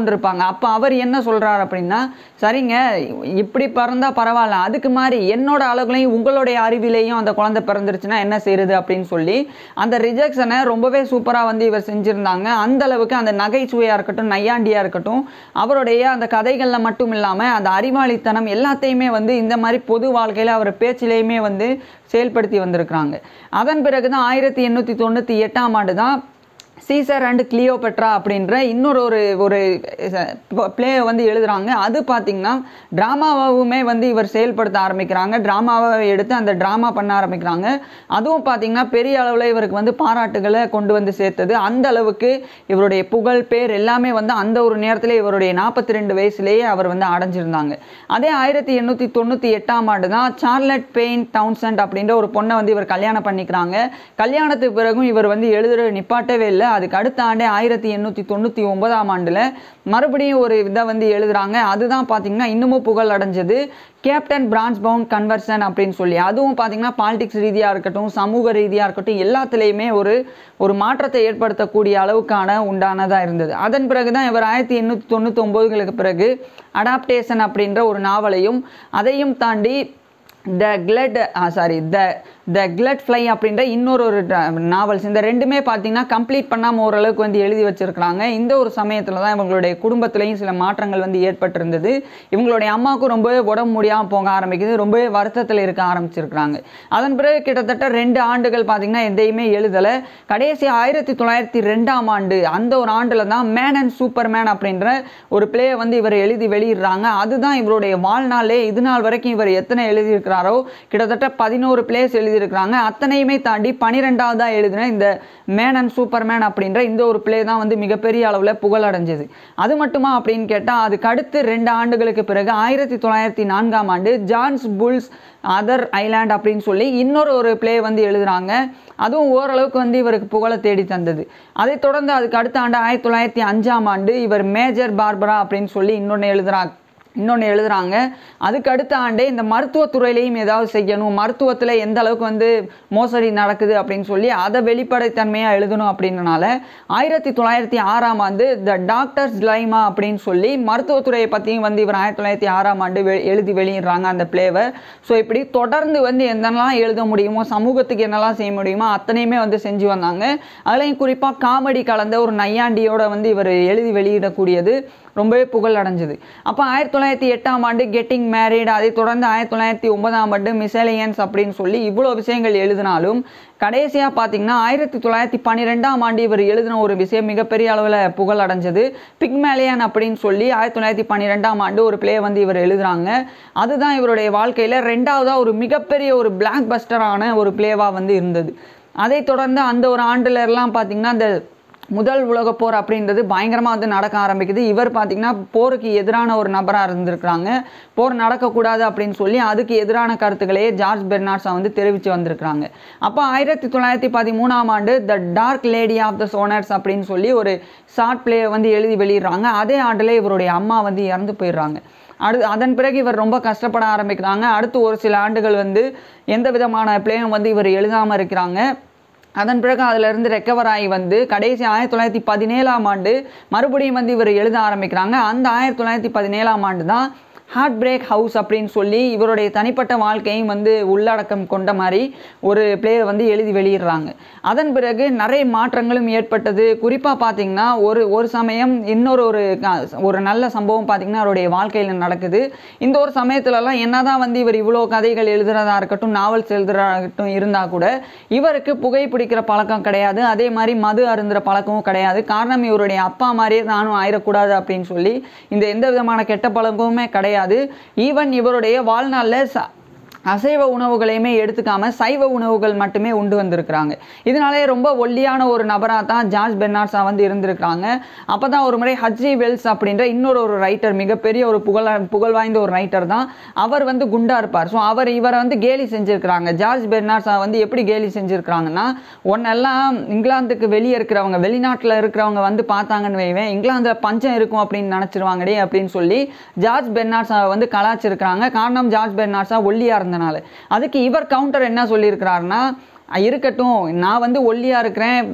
இருப்பாங்க அப்போ அவர் என்ன சொல்கிறார் அப்படின்னா சரிங்க இப்படி பிறந்தா பரவாயில்ல அதுக்கு மாதிரி என்னோட அளவுலையும் உங்களுடைய அறிவிலையும் அந்த குழந்தை பிறந்துருச்சுன்னா என்ன செய்யுது அப்படின்னு சொல்லி அந்த ரிஜெக்ஷனை ரொம்பவே சூப்பராக வந்து இவர் செஞ்சுருந்தாங்க அந்த அளவுக்கு அந்த நகைச்சுவையாக இருக்கட்டும் நையாண்டியாக இருக்கட்டும் அவருடைய அந்த கதைகளில் மட்டும் இல்லாமல் அந்த அறிவாளித்தனம் எல்லாத்தையுமே வந்து இந்த மாதிரி பொது வாழ்க்கையில் அவர் பேச்சிலேயுமே வந்து செயல்படுத்தி வந்திருக்கிறாங்க அதன் பிறகு தான் ஆயிரத்தி எண்ணூற்றி தொண்ணூற்றி எட்டாம் ஆண்டு தான் சீசர் அண்ட் கிளியோபெட்ரா அப்படின்ற இன்னொரு ஒரு ஒரு பிளே வந்து எழுதுறாங்க அது பார்த்திங்கன்னா ட்ராமாவாகவுமே வந்து இவர் செயல்படுத்த ஆரம்பிக்கிறாங்க ட்ராமாவை எடுத்து அந்த ட்ராமா பண்ண ஆரம்பிக்கிறாங்க அதுவும் பார்த்திங்கன்னா பெரிய அளவில் இவருக்கு வந்து பாராட்டுகளை கொண்டு வந்து சேர்த்தது அந்த அளவுக்கு இவருடைய புகழ் பேர் எல்லாமே வந்து அந்த ஒரு நேரத்தில் இவருடைய நாற்பத்தி ரெண்டு வயசுலேயே அவர் வந்து அடைஞ்சிருந்தாங்க அதே ஆயிரத்தி எண்ணூற்றி தொண்ணூற்றி எட்டாம் ஆண்டு தான் சார்லட் பெயின் டவுன்சண்ட் அப்படின்ற ஒரு பொண்ணை வந்து இவர் கல்யாணம் பண்ணிக்கிறாங்க கல்யாணத்துக்கு பிறகும் இவர் வந்து எழுதுற நிப்பாட்டவே இல்லை அதுக்கு அடுத்த ஆண்டே ஆயிரத்தி எண்ணூற்றி தொண்ணூற்றி ஒன்பதாம் ஆண்டில் மறுபடியும் ஒரு இதை வந்து எழுதுறாங்க அதுதான் பார்த்தீங்கன்னா இன்னமும் புகழ் அடைஞ்சது கேப்டன் பிரான்ச் பவுண்ட் கன்வர்சன் அப்படின்னு சொல்லி அதுவும் பார்த்தீங்கன்னா பாலிடிக்ஸ் ரீதியாக இருக்கட்டும் சமூக ரீதியாக இருக்கட்டும் எல்லாத்துலேயுமே ஒரு ஒரு மாற்றத்தை ஏற்படுத்தக்கூடிய அளவுக்கான உண்டானதாக இருந்தது அதன் பிறகு தான் இவர் ஆயிரத்தி எண்ணூற்றி தொண்ணூற்றி ஒம்போதுகளுக்கு பிறகு அடாப்டேஷன் அப்படின்ற ஒரு நாவலையும் அதையும் தாண்டி த கிளட் சாரி த த கிளட் ஃப்ளை அப்படின்ற இன்னொரு ஒரு நாவல்ஸ் இந்த ரெண்டுமே பார்த்தீங்கன்னா கம்ப்ளீட் பண்ணாமல் ஓரளவுக்கு வந்து எழுதி வச்சிருக்கிறாங்க இந்த ஒரு சமயத்தில் தான் இவங்களுடைய குடும்பத்திலையும் சில மாற்றங்கள் வந்து ஏற்பட்டிருந்தது இவங்களுடைய அம்மாவுக்கும் ரொம்பவே உடம்பு முடியாமல் போக ஆரம்பிக்குது ரொம்பவே வருத்தத்தில் இருக்க ஆரம்பிச்சிருக்கிறாங்க அதன் பிறகு கிட்டத்தட்ட ரெண்டு ஆண்டுகள் பார்த்தீங்கன்னா எதையுமே எழுதலை கடைசி ஆயிரத்தி தொள்ளாயிரத்தி ரெண்டாம் ஆண்டு அந்த ஒரு ஆண்டில் தான் மேன் அண்ட் சூப்பர் மேன் அப்படின்ற ஒரு பிளேயை வந்து இவர் எழுதி வெளியிடுறாங்க அதுதான் இவருடைய வாழ்நாளே இது நாள் வரைக்கும் இவர் எத்தனை எழுதியிருக்கிறாரோ கிட்டத்தட்ட பதினோரு பிளேஸ் எழுதியிருக்கிறாங்க அத்தனையுமே தாண்டி பனிரெண்டாவதாக எழுதின இந்த மேன் அண்ட் சூப்பர் மேன் அப்படின்ற இந்த ஒரு பிளே தான் வந்து மிகப்பெரிய அளவில் புகழ் அடைஞ்சது அது மட்டுமா அப்படின்னு கேட்டால் அதுக்கு அடுத்து ரெண்டு ஆண்டுகளுக்கு பிறகு ஆயிரத்தி தொள்ளாயிரத்தி நான்காம் ஆண்டு ஜான்ஸ் புல்ஸ் அதர் ஐலாண்ட் அப்படின்னு சொல்லி இன்னொரு ஒரு பிளே வந்து எழுதுறாங்க அதுவும் ஓரளவுக்கு வந்து இவருக்கு புகழை தேடி தந்தது அதை தொடர்ந்து அதுக்கு அடுத்த ஆண்டு ஆயிரத்தி தொள்ளாயிரத்தி அஞ்சாம் ஆண்டு இவர் மேஜர் பார்பரா அப்படின்னு சொல்லி இன்னொன்று எழுதுறாங்க இன்னொன்று எழுதுறாங்க அதுக்கு அடுத்த ஆண்டே இந்த மருத்துவத்துறையிலையும் ஏதாவது செய்யணும் மருத்துவத்தில் எந்த அளவுக்கு வந்து மோசடி நடக்குது அப்படின்னு சொல்லி அதை வெளிப்படைத்தன்மையாக எழுதணும் அப்படின்றனால ஆயிரத்தி தொள்ளாயிரத்தி ஆறாம் ஆண்டு த டாக்டர்ஸ் லைமா அப்படின்னு சொல்லி மருத்துவத்துறையை பற்றியும் வந்து இவர் ஆயிரத்தி தொள்ளாயிரத்தி ஆறாம் ஆண்டு வெ- எழுதி வெளியிடுறாங்க அந்த பிளேவை ஸோ இப்படி தொடர்ந்து வந்து என்னெல்லாம் எழுத முடியுமோ சமூகத்துக்கு என்னெல்லாம் செய்ய முடியுமோ அத்தனையுமே வந்து செஞ்சு வந்தாங்க அதுலேயும் குறிப்பாக காமெடி கலந்த ஒரு நையாண்டியோட வந்து இவர் எழுதி வெளியிடக்கூடியது ரொம்பவே புகழ் அடைஞ்சது அப்போ ஆயிரத்தி தொள்ளாயிரத்தி எட்டாம் ஆண்டு கெட்டிங் மேரிட் அதை தொடர்ந்து ஆயிரத்தி தொள்ளாயிரத்தி ஒன்பதாம் ஆண்டு மிசேலியன்ஸ் அப்படின்னு சொல்லி இவ்வளோ விஷயங்கள் எழுதினாலும் கடைசியாக பார்த்தீங்கன்னா ஆயிரத்தி தொள்ளாயிரத்தி பன்னிரெண்டாம் ஆண்டு இவர் எழுதின ஒரு விஷயம் மிகப்பெரிய அளவில் புகழ் அடைஞ்சது பிக்மேலியன் அப்படின்னு சொல்லி ஆயிரத்தி தொள்ளாயிரத்தி பன்னிரெண்டாம் ஆண்டு ஒரு பிளே வந்து இவர் எழுதுறாங்க அதுதான் இவருடைய வாழ்க்கையில் ரெண்டாவதாக ஒரு மிகப்பெரிய ஒரு பிளாக் பஸ்டரான ஒரு பிளேவாக வந்து இருந்தது அதை தொடர்ந்து அந்த ஒரு ஆண்டுல எல்லாம் பார்த்தீங்கன்னா அந்த முதல் உலகப் போர் அப்படின்றது பயங்கரமாக வந்து நடக்க ஆரம்பிக்குது இவர் பார்த்தீங்கன்னா போருக்கு எதிரான ஒரு நபராக இருந்திருக்கிறாங்க போர் நடக்கக்கூடாது அப்படின்னு சொல்லி அதுக்கு எதிரான கருத்துக்களையே ஜார்ஜ் பெர்னாட்ஸா வந்து தெரிவித்து வந்திருக்கிறாங்க அப்போ ஆயிரத்தி தொள்ளாயிரத்தி பதிமூணாம் ஆண்டு the dark lady of the sonnets அப்படின்னு சொல்லி ஒரு ஷார்ட் பிளே வந்து எழுதி வெளியிடுறாங்க அதே ஆண்டில் இவருடைய அம்மா வந்து இறந்து போயிடுறாங்க அடு அதன் பிறகு இவர் ரொம்ப கஷ்டப்பட ஆரம்பிக்கிறாங்க அடுத்து ஒரு சில ஆண்டுகள் வந்து எந்த விதமான பிளேயும் வந்து இவர் எழுதாமல் இருக்கிறாங்க அதன் பிறகு அதிலிருந்து ரெக்கவர் ஆகி வந்து கடைசி ஆயிரத்தி தொள்ளாயிரத்தி பதினேழாம் ஆண்டு மறுபடியும் வந்து இவர் எழுத ஆரம்பிக்கிறாங்க அந்த ஆயிரத்தி தொள்ளாயிரத்தி பதினேழாம் ஆண்டு தான் ஹார்ட் பிரேக் ஹவுஸ் அப்படின்னு சொல்லி இவருடைய தனிப்பட்ட வாழ்க்கையும் வந்து உள்ளடக்கம் கொண்ட மாதிரி ஒரு பிளே வந்து எழுதி வெளியிடுறாங்க அதன் பிறகு நிறைய மாற்றங்களும் ஏற்பட்டது குறிப்பாக பார்த்தீங்கன்னா ஒரு ஒரு சமயம் இன்னொரு ஒரு க- ஒரு நல்ல சம்பவம் பார்த்தீங்கன்னா அவருடைய வாழ்க்கையில் நடக்குது இந்த ஒரு சமயத்துலலாம் என்னதான் வந்து இவர் இவ்வளோ கதைகள் எழுதுறதா இருக்கட்டும் நாவல்ஸ் எழுதுறதா இருக்கட்டும் இருந்தால் கூட இவருக்கு புகைப்பிடிக்கிற பழக்கம் கிடையாது அதே மாதிரி மது அருந்துற பழக்கமும் கிடையாது காரணம் இவருடைய அப்பா மாதிரியே நானும் ஆயிடக்கூடாது அப்படின்னு சொல்லி இந்த எந்த விதமான கெட்ட பழக்கமுமே கிடையாது ஈவன் இவருடைய வாழ்நாளில் ச அசைவ உணவுகளையுமே எடுத்துக்காம சைவ உணவுகள் மட்டுமே உண்டு வந்திருக்கிறாங்க இதனாலே ரொம்ப ஒல்லியான ஒரு நபராக தான் ஜார்ஜ் பெர்னாட்ஸா வந்து இருந்திருக்கிறாங்க அப்போ தான் ஒரு முறை ஹஜ்ரி வெல்ஸ் அப்படின்ற இன்னொரு ஒரு ரைட்டர் மிகப்பெரிய ஒரு புகழ புகழ் வாய்ந்த ஒரு ரைட்டர் தான் அவர் வந்து குண்டா இருப்பார் ஸோ அவர் இவரை வந்து கேலி செஞ்சிருக்கிறாங்க ஜார்ஜ் பெர்னாட்ஸா வந்து எப்படி கேலி செஞ்சிருக்கிறாங்கன்னா ஒன்னெல்லாம் இங்கிலாந்துக்கு வெளியே இருக்கிறவங்க வெளிநாட்டில் இருக்கிறவங்க வந்து பார்த்தாங்கன்னு வைவேன் இங்கிலாந்தில் பஞ்சம் இருக்கும் அப்படின்னு நினச்சிருவாங்கடே அப்படின்னு சொல்லி ஜார்ஜ் பெர்னாட்ஸாவை வந்து கலாச்சிருக்கிறாங்க காரணம் ஜார்ஜ் பெர்னாட்ஸா ஒல்லியாக இருந்தனால அதுக்கு இவர் கவுண்டர் என்ன சொல்லியிருக்கிறாருன்னா இருக்கட்டும் நான் வந்து ஒல்லியாக இருக்கிறேன்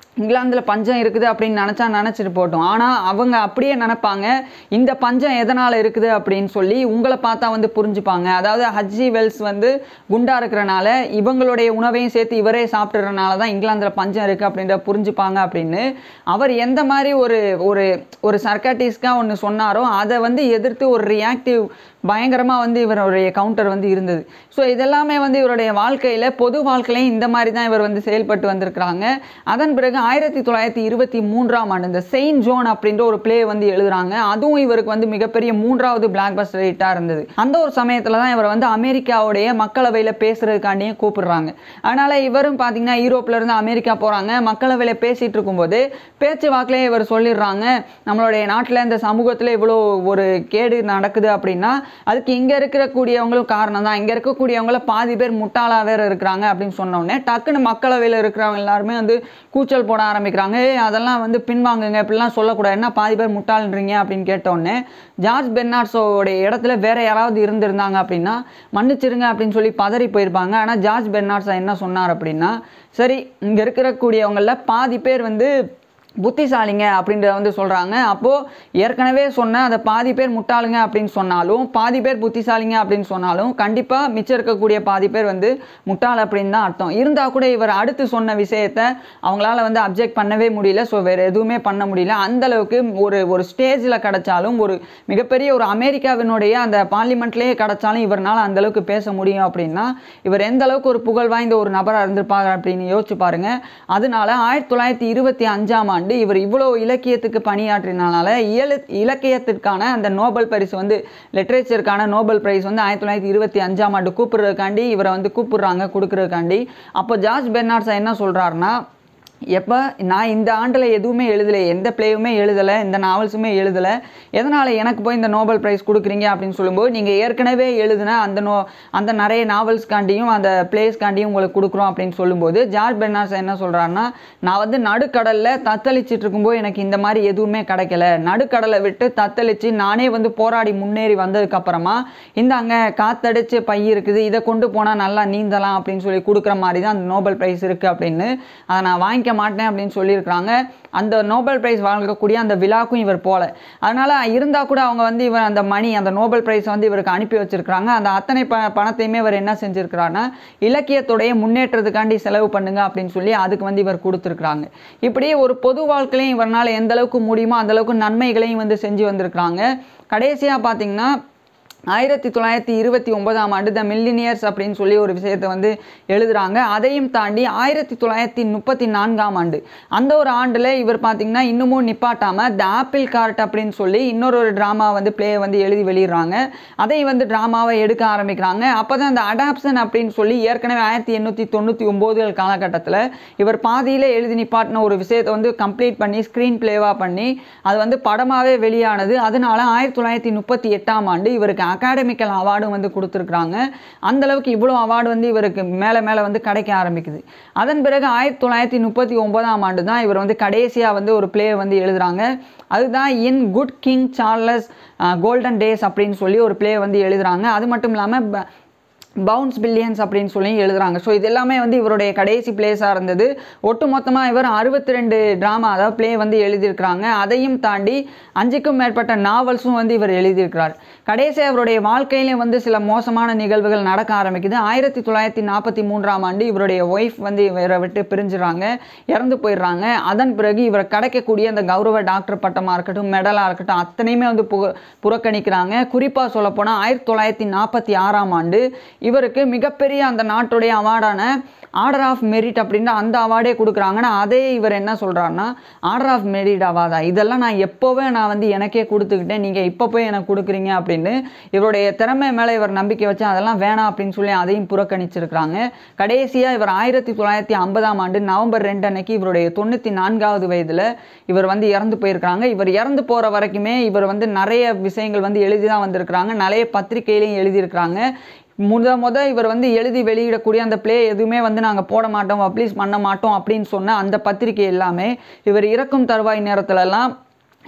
இங்கிலாந்தில் பஞ்சம் இருக்குது அப்படின்னு நினச்சா நினச்சிட்டு போட்டோம் ஆனால் அவங்க அப்படியே நினைப்பாங்க இந்த பஞ்சம் எதனால் இருக்குது அப்படின்னு சொல்லி உங்களை பார்த்தா வந்து புரிஞ்சுப்பாங்க அதாவது ஹஜ்ஜி வெல்ஸ் வந்து குண்டா இருக்கிறனால இவங்களுடைய உணவையும் சேர்த்து இவரே சாப்பிட்றதுனால தான் இங்கிலாந்தில் பஞ்சம் இருக்குது அப்படின்ற புரிஞ்சுப்பாங்க அப்படின்னு அவர் எந்த மாதிரி ஒரு ஒரு ஒரு சர்க்காட்டிஸ்க்காக ஒன்று சொன்னாரோ அதை வந்து எதிர்த்து ஒரு ரியாக்டிவ் பயங்கரமாக வந்து இவருடைய கவுண்டர் வந்து இருந்தது ஸோ இதெல்லாமே வந்து இவருடைய வாழ்க்கையில் பொது வாழ்க்கையிலையும் இந்த மாதிரி தான் இவர் வந்து செயல்பட்டு வந்திருக்கிறாங்க அதன் பிறகு ஆயிரத்தி தொள்ளாயிரத்தி இருபத்தி மூன்றாம் ஆண்டு இந்த செயின்ட் ஜோன் அப்படின்ற ஒரு பிளே வந்து எழுதுறாங்க அதுவும் இவருக்கு வந்து மிகப்பெரிய மூன்றாவது பிளாக் பஸ்டர் ஹிட்டாக இருந்தது அந்த ஒரு சமயத்தில் தான் இவர் வந்து அமெரிக்காவுடைய மக்களவையில் பேசுறதுக்காண்டியே கூப்பிடுறாங்க அதனால் இவரும் பார்த்தீங்கன்னா யூரோப்ல இருந்து அமெரிக்கா போகிறாங்க மக்களவையில் பேசிகிட்டு இருக்கும்போது பேச்சு வாக்கிலே இவர் சொல்லிடுறாங்க நம்மளுடைய நாட்டில் இந்த சமூகத்தில் இவ்வளோ ஒரு கேடு நடக்குது அப்படின்னா அதுக்கு இங்கே இருக்கக்கூடியவங்களும் காரணம் தான் இங்கே இருக்கக்கூடியவங்கள பாதி பேர் முட்டாளாக வேறு இருக்கிறாங்க அப்படின்னு சொன்ன உடனே டக்குன்னு மக்களவையில் இருக்கிறவங்க எல்லாருமே வந்து கூச்சல் போட ஆரம்பிக்கிறாங்க "ஏய், அதெல்லாம் வந்து பின்வாங்குங்க இப்படிலாம் சொல்லக்கூடாது என்ன பாதி பேர் முட்டாள்ன்றீங்க அப்படின்னு கேட்டோடனே ஜார்ஜ் பெர்னாட்ஸோடைய இடத்துல வேற யாராவது இருந்திருந்தாங்க அப்படின்னா மன்னிச்சிருங்க அப்படின்னு சொல்லி பதறி போயிருப்பாங்க ஆனால் ஜார்ஜ் பெர்னாட்ஸா என்ன சொன்னார் அப்படின்னா சரி இங்கே இருக்கக்கூடியவங்கள பாதி பேர் வந்து புத்திசாலிங்க அப்படின்றத வந்து சொல்கிறாங்க அப்போது ஏற்கனவே சொன்ன அதை பாதி பேர் முட்டாளுங்க அப்படின்னு சொன்னாலும் பாதி பேர் புத்திசாலிங்க அப்படின்னு சொன்னாலும் கண்டிப்பாக மிச்சம் இருக்கக்கூடிய பாதி பேர் வந்து முட்டாள் அப்படின்னு தான் அர்த்தம் இருந்தால் கூட இவர் அடுத்து சொன்ன விஷயத்த அவங்களால வந்து அப்ஜெக்ட் பண்ணவே முடியல ஸோ வேறு எதுவுமே பண்ண முடியல அந்த அளவுக்கு ஒரு ஒரு ஸ்டேஜில் கிடைச்சாலும் ஒரு மிகப்பெரிய ஒரு அமெரிக்காவினுடைய அந்த பார்லிமெண்ட்லேயே கிடைச்சாலும் இவரால் அந்த அளவுக்கு பேச முடியும் அப்படின்னா இவர் எந்த அளவுக்கு ஒரு புகழ் வாய்ந்த ஒரு நபராக இருந்திருப்பார் அப்படின்னு யோசிச்சு பாருங்க அதனால ஆயிரத்தி தொள்ளாயிரத்தி இருபத்தி அஞ்சாம் ஆண்டு இவர் இவ்வளோ இலக்கியத்துக்கு பணியாற்றினால இயலு இலக்கியத்திற்கான அந்த நோபல் பரிசு வந்து லிட்ரேச்சருக்கான நோபல் பிரைஸ் வந்து ஆயிரத்தி தொள்ளாயிரத்தி இருபத்தி அஞ்சாம் ஆண்டு கூப்பிடுறதுக்காண்டி இவரை வந்து கூப்பிடுறாங்க கொடுக்குறதுக்காண்டி அப்போ ஜார்ஜ் பெர்னார்ட்ஸா என்ன சொல்கிறாருன்னா எப்போ நான் இந்த ஆண்டில் எதுவுமே எழுதலை எந்த பிளேயுமே எழுதலை இந்த நாவல்ஸுமே எழுதலை எதனால் எனக்கு போய் இந்த நோபல் ப்ரைஸ் கொடுக்குறீங்க அப்படின்னு சொல்லும்போது நீங்கள் ஏற்கனவே எழுதின அந்த நோ அந்த நிறைய நாவல்ஸ்காண்டியும் அந்த பிளேஸ்காண்டியும் உங்களுக்கு கொடுக்குறோம் அப்படின்னு சொல்லும்போது ஜார்ஜ் பெர்னார்ஸ் என்ன சொல்கிறாருன்னா நான் வந்து நடுக்கடலில் தத்தளிச்சிட்டு இருக்கும்போது எனக்கு இந்த மாதிரி எதுவுமே கிடைக்கல நடுக்கடலை விட்டு தத்தளிச்சு நானே வந்து போராடி முன்னேறி வந்ததுக்கப்புறமா இந்த அங்கே காத்தடிச்சு பை இருக்குது இதை கொண்டு போனால் நல்லா நீந்தலாம் அப்படின்னு சொல்லி கொடுக்குற மாதிரி தான் அந்த நோபல் ப்ரைஸ் இருக்குது அப்படின்னு அதை நான் வாங்கிக்க மாட்டேன் அப்படின்னு சொல்லியிருக்கிறாங்க அந்த நோபல் பிரைஸ் வழங்கக்கூடிய அந்த விழாக்கும் இவர் போல அதனால இருந்தால் கூட அவங்க வந்து இவர் அந்த மணி அந்த நோபல் பிரைஸ் வந்து இவருக்கு அனுப்பி வச்சிருக்கிறாங்க அந்த அத்தனை ப பணத்தையுமே இவர் என்ன செஞ்சிருக்கிறாருன்னா இலக்கியத்துடைய முன்னேற்றத்துக்காண்டி செலவு பண்ணுங்க அப்படின்னு சொல்லி அதுக்கு வந்து இவர் கொடுத்துருக்குறாங்க இப்படி ஒரு பொது வாழ்க்கையிலையும் இவரால் எந்த அளவுக்கு முடியுமோ அந்த அளவுக்கு நன்மைகளையும் வந்து செஞ்சு வந்திருக்கிறாங்க கடைசியாக பார்த்தீங்கன்னா ஆயிரத்தி தொள்ளாயிரத்தி இருபத்தி ஒன்பதாம் ஆண்டு த மில்லினியர்ஸ் அப்படின்னு சொல்லி ஒரு விஷயத்தை வந்து எழுதுறாங்க அதையும் தாண்டி ஆயிரத்தி தொள்ளாயிரத்தி முப்பத்தி நான்காம் ஆண்டு அந்த ஒரு ஆண்டில் இவர் பார்த்தீங்கன்னா இன்னமும் நிப்பாட்டாமல் த ஆப்பிள் கார்ட் அப்படின்னு சொல்லி இன்னொரு ஒரு ட்ராமா வந்து பிளே வந்து எழுதி வெளியிடுறாங்க அதை வந்து ட்ராமாவை எடுக்க ஆரம்பிக்கிறாங்க அப்போ தான் அந்த அடாப்ஷன் அப்படின்னு சொல்லி ஏற்கனவே ஆயிரத்தி எண்ணூற்றி தொண்ணூற்றி ஒம்போதுகள் காலகட்டத்தில் இவர் பாதியில் எழுதி நிப்பாட்டின ஒரு விஷயத்தை வந்து கம்ப்ளீட் பண்ணி ஸ்க்ரீன் பிளேவாக பண்ணி அது வந்து படமாகவே வெளியானது அதனால ஆயிரத்தி தொள்ளாயிரத்தி முப்பத்தி எட்டாம் ஆண்டு இவருக்கு அகாடமிக்கல் அவார்டும் வந்து கொடுத்துருக்குறாங்க அந்த அளவுக்கு இவ்வளோ அவார்டு வந்து இவருக்கு மேலே மேலே வந்து கிடைக்க ஆரம்பிக்குது அதன் பிறகு ஆயிரத்தி தொள்ளாயிரத்தி முப்பத்தி ஒன்பதாம் ஆண்டு தான் இவர் வந்து கடைசியாக வந்து ஒரு பிளே வந்து எழுதுறாங்க அதுதான் in good King Charles golden days அப்படின்னு சொல்லி ஒரு பிளே வந்து எழுதுறாங்க அது மட்டும் இல்லாமல் பவுன்ஸ் பில்லியன்ஸ் அப்படின்னு சொல்லி எழுதுறாங்க ஸோ இது எல்லாமே வந்து இவருடைய கடைசி பிளேஸாக இருந்தது ஒட்டு மொத்தமாக இவர் அறுபத்தி ரெண்டு ட்ராமா அதாவது பிளே வந்து எழுதியிருக்கிறாங்க அதையும் தாண்டி அஞ்சுக்கும் மேற்பட்ட நாவல்ஸும் வந்து இவர் எழுதியிருக்கிறார் கடைசியாக இவருடைய வாழ்க்கையிலையும் வந்து சில மோசமான நிகழ்வுகள் நடக்க ஆரம்பிக்குது ஆயிரத்தி தொள்ளாயிரத்தி நாற்பத்தி மூன்றாம் ஆண்டு இவருடைய ஒய்ஃப் வந்து இவரை விட்டு பிரிஞ்சுறாங்க இறந்து போயிடுறாங்க அதன் பிறகு இவர் கிடைக்கக்கூடிய அந்த கௌரவ டாக்டர் பட்டமாக இருக்கட்டும் மெடலாக இருக்கட்டும் அத்தனையுமே வந்து புக புறக்கணிக்கிறாங்க குறிப்பாக சொல்லப்போனால் ஆயிரத்தி தொள்ளாயிரத்தி நாற்பத்தி ஆறாம் ஆண்டு இவருக்கு மிகப்பெரிய அந்த நாட்டுடைய அவார்டான ஆர்டர் ஆஃப் மெரிட் அப்படின்ற அந்த அவார்டே கொடுக்குறாங்கன்னா அதே இவர் என்ன சொல்கிறாருன்னா ஆர்டர் ஆஃப் மெரிட் அவார்டா இதெல்லாம் நான் எப்போவே நான் வந்து எனக்கே கொடுத்துக்கிட்டேன் நீங்கள் இப்போ போய் எனக்கு கொடுக்குறீங்க அப்படின்னு இவருடைய திறமை மேலே இவர் நம்பிக்கை வச்சு அதெல்லாம் வேணாம் அப்படின்னு சொல்லி அதையும் புறக்கணிச்சிருக்கிறாங்க கடைசியாக இவர் ஆயிரத்தி தொள்ளாயிரத்தி ஐம்பதாம் ஆண்டு நவம்பர் ரெண்டு அன்னைக்கு இவருடைய தொண்ணூற்றி நான்காவது வயதில் இவர் வந்து இறந்து போயிருக்கிறாங்க இவர் இறந்து போகிற வரைக்குமே இவர் வந்து நிறைய விஷயங்கள் வந்து எழுதி தான் வந்திருக்கிறாங்க நிறைய பத்திரிகையிலையும் எழுதியிருக்கிறாங்க முத முத இவர் வந்து எழுதி வெளியிடக்கூடிய அந்த ப்ளே எதுவுமே வந்து நாங்கள் போட மாட்டோம் பப்ளிஷ் பண்ண மாட்டோம் அப்படின்னு சொன்ன அந்த பத்திரிகை எல்லாமே இவர் இறக்கும் தருவாய் நேரத்துலலாம்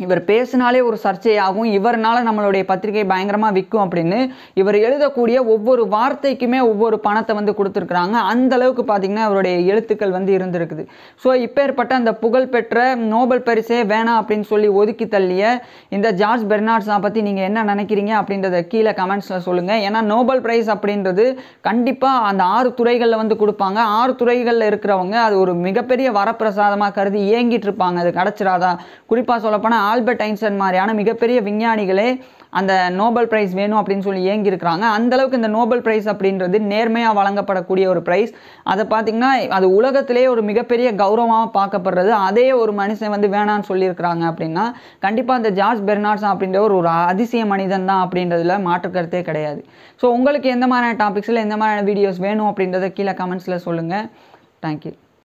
இவர் பேசினாலே ஒரு சர்ச்சையாகும் இவர்னால நம்மளுடைய பத்திரிகை பயங்கரமாக விற்கும் அப்படின்னு இவர் எழுதக்கூடிய ஒவ்வொரு வார்த்தைக்குமே ஒவ்வொரு பணத்தை வந்து கொடுத்துருக்குறாங்க அந்த அளவுக்கு பார்த்தீங்கன்னா அவருடைய எழுத்துக்கள் வந்து இருந்திருக்குது ஸோ இப்பேற்பட்ட அந்த புகழ்பெற்ற நோபல் பரிசே வேணாம் அப்படின்னு சொல்லி ஒதுக்கி தள்ளிய இந்த ஜார்ஜ் பெர்னார்ட்ஸா பற்றி நீங்கள் என்ன நினைக்கிறீங்க அப்படின்றத கீழே கமெண்ட்ஸில் சொல்லுங்கள் ஏன்னா நோபல் பிரைஸ் அப்படின்றது கண்டிப்பாக அந்த ஆறு துறைகளில் வந்து கொடுப்பாங்க ஆறு துறைகளில் இருக்கிறவங்க அது ஒரு மிகப்பெரிய வரப்பிரசாதமாக கருதி ஏங்கிட்டு இருப்பாங்க அது கிடச்சிராதா குறிப்பாக சொல்லப்போனால் ஆல்பர்ட் ஐன்ஸ்டைன் மாதிரியான மிகப்பெரிய விஞ்ஞானிகளே அந்த நோபல் பிரைஸ் வேணும் அப்படின்னு சொல்லி ஏங்கி இருக்கிறாங்க அந்த அளவுக்கு இந்த நோபல் பிரைஸ் அப்படின்றது நேர்மையாக வழங்கப்படக்கூடிய ஒரு பிரைஸ் அதை பார்த்தீங்கன்னா அது உலகத்திலே ஒரு மிகப்பெரிய கௌரவமாக பார்க்கப்படுறது அதே ஒரு மனுஷன் வந்து வேணான்னு சொல்லியிருக்கிறாங்க அப்படின்னா கண்டிப்பாக அந்த ஜார்ஜ் பெர்னார்ட்ஸ் அப்படின்ற ஒரு ஒரு அதிசய மனிதன் தான் அப்படின்றதுல மாற்று கருத்தே கிடையாது ஸோ உங்களுக்கு எந்த மாதிரியான டாபிக்ஸில் எந்த மாதிரியான வீடியோஸ் வேணும் அப்படின்றத கீழே கமெண்ட்ஸில் சொல்லுங்கள் தேங்க்யூ